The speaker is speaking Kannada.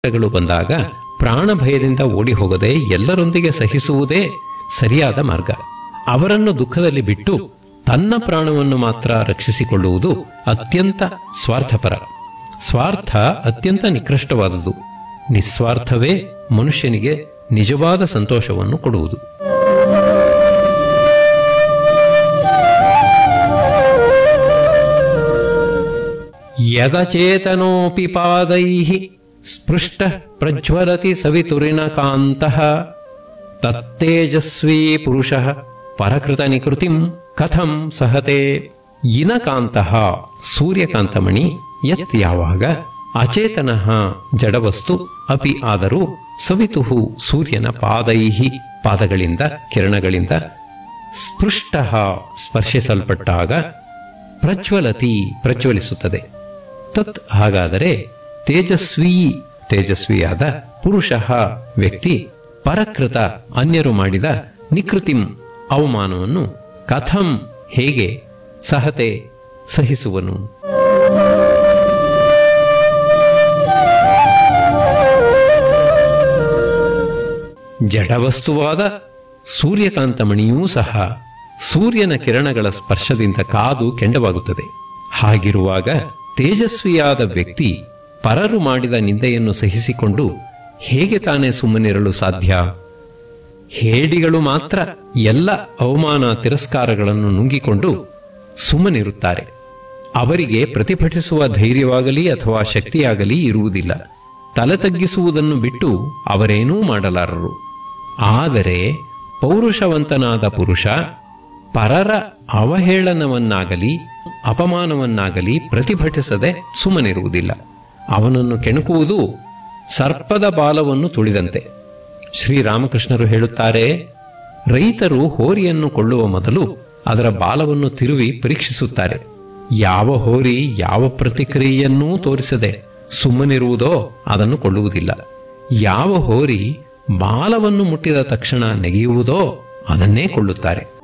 ಗಳು ಬಂದಾಗ ಪ್ರಾಣ ಭಯದಿಂದ ಓಡಿ ಹೋಗದೆ ಎಲ್ಲರೊಂದಿಗೆ ಸಹಿಸುವುದೇ ಸರಿಯಾದ ಮಾರ್ಗ ಅವರನ್ನು ದುಃಖದಲ್ಲಿ ಬಿಟ್ಟು ತನ್ನ ಪ್ರಾಣವನ್ನು ಮಾತ್ರ ರಕ್ಷಿಸಿಕೊಳ್ಳುವುದು ಅತ್ಯಂತ ಸ್ವಾರ್ಥಪರ ಸ್ವಾರ್ಥ ಅತ್ಯಂತ ನಿಕೃಷ್ಟವಾದುದು ನಿಸ್ವಾರ್ಥವೇ ಮನುಷ್ಯನಿಗೆ ನಿಜವಾದ ಸಂತೋಷವನ್ನು ಕೊಡುವುದು ಯದಚೇತನೋಪಿ ಪಾದೈಃ ಸ್ಪೃಷ್ಟ ಪ್ರಜ್ವಲತಿ ಸವಿತುರಿನ ಕಾಂತಃ ತತ್ತೇಜಸ್ವೀ ಪುರುಷಃ ಪರಕೃತ ನಿಕೃತಿಂ ಕಥಂ ಸಹತೆ ಇನಕಾಂತಃ ಸೂರ್ಯಕಾಂತಮಣಿ ಯತ್ ಯಾವಾಗ ಅಚೇತನಃ ಜಡವಸ್ತು ಅಪಿ ಆದರೂ ಸವಿತುಹು ಸೂರ್ಯನ ಪಾದೈಹಿ ಪಾದಗಳಿಂದ ಕಿರಣಗಳಿಂದ ಸ್ಪೃಷ್ಟ ಸ್ಪರ್ಶಿಸಲ್ಪಟ್ಟಾಗ ಪ್ರಜ್ವಲತಿ ಪ್ರಜ್ವಲಿಸುತ್ತದೆ ತತ್ ಹಾಗಾದರೆ ತೇಜಸ್ವಿ ತೇಜಸ್ವಿಯಾದ ಪುರುಷ ವ್ಯಕ್ತಿ ಪರಕೃತ ಅನ್ಯರು ಮಾಡಿದ ನಿಕೃತಿಂ ಅವಮಾನವನ್ನು ಕಥಂ ಹೇಗೆ ಸಹತೆ ಸಹಿಸುವನು ಜಡವಸ್ತುವಾದ ಸೂರ್ಯಕಾಂತಮಣಿಯೂ ಸಹ ಸೂರ್ಯನ ಕಿರಣಗಳ ಸ್ಪರ್ಶದಿಂದ ಕಾದು ಕೆಂಡವಾಗುತ್ತದೆ ಹಾಗಿರುವಾಗ ತೇಜಸ್ವಿಯಾದ ವ್ಯಕ್ತಿ ಪರರು ಮಾಡಿದ ನಿಂದೆಯನ್ನು ಸಹಿಸಿಕೊಂಡು ಹೇಗೆ ತಾನೇ ಸುಮ್ಮನಿರಲು ಸಾಧ್ಯ ಹೇಡಿಗಳು ಮಾತ್ರ ಎಲ್ಲ ಅವಮಾನ ತಿರಸ್ಕಾರಗಳನ್ನು ನುಂಗಿಕೊಂಡು ಸುಮ್ಮನಿರುತ್ತಾರೆ ಅವರಿಗೆ ಪ್ರತಿಭಟಿಸುವ ಧೈರ್ಯವಾಗಲಿ ಅಥವಾ ಶಕ್ತಿಯಾಗಲಿ ಇರುವುದಿಲ್ಲ ತಲೆ ತಗ್ಗಿಸುವುದನ್ನು ಬಿಟ್ಟು ಅವರೇನೂ ಮಾಡಲಾರರು ಆದರೆ ಪೌರುಷವಂತನಾದ ಪುರುಷ ಪರರ ಅವಹೇಳನವನ್ನಾಗಲಿ ಅಪಮಾನವನ್ನಾಗಲಿ ಪ್ರತಿಭಟಿಸದೆ ಸುಮ್ಮನಿರುವುದಿಲ್ಲ ಅವನನ್ನು ಕೆಣಕುವುದು ಸರ್ಪದ ಬಾಲವನ್ನು ತುಳಿದಂತೆ ಶ್ರೀರಾಮಕೃಷ್ಣರು ಹೇಳುತ್ತಾರೆ ರೈತರು ಹೋರಿಯನ್ನು ಕೊಳ್ಳುವ ಮೊದಲು ಅದರ ಬಾಲವನ್ನು ತಿರುವಿ ಪರೀಕ್ಷಿಸುತ್ತಾರೆ ಯಾವ ಹೋರಿ ಯಾವ ಪ್ರತಿಕ್ರಿಯೆಯನ್ನೂ ತೋರಿಸದೆ ಸುಮ್ಮನಿರುವುದೋ ಅದನ್ನು ಕೊಳ್ಳುವುದಿಲ್ಲ ಯಾವ ಹೋರಿ ಬಾಲವನ್ನು ಮುಟ್ಟಿದ ತಕ್ಷಣ ನೆಗೆಯುವುದೋ ಅದನ್ನೇ ಕೊಳ್ಳುತ್ತಾರೆ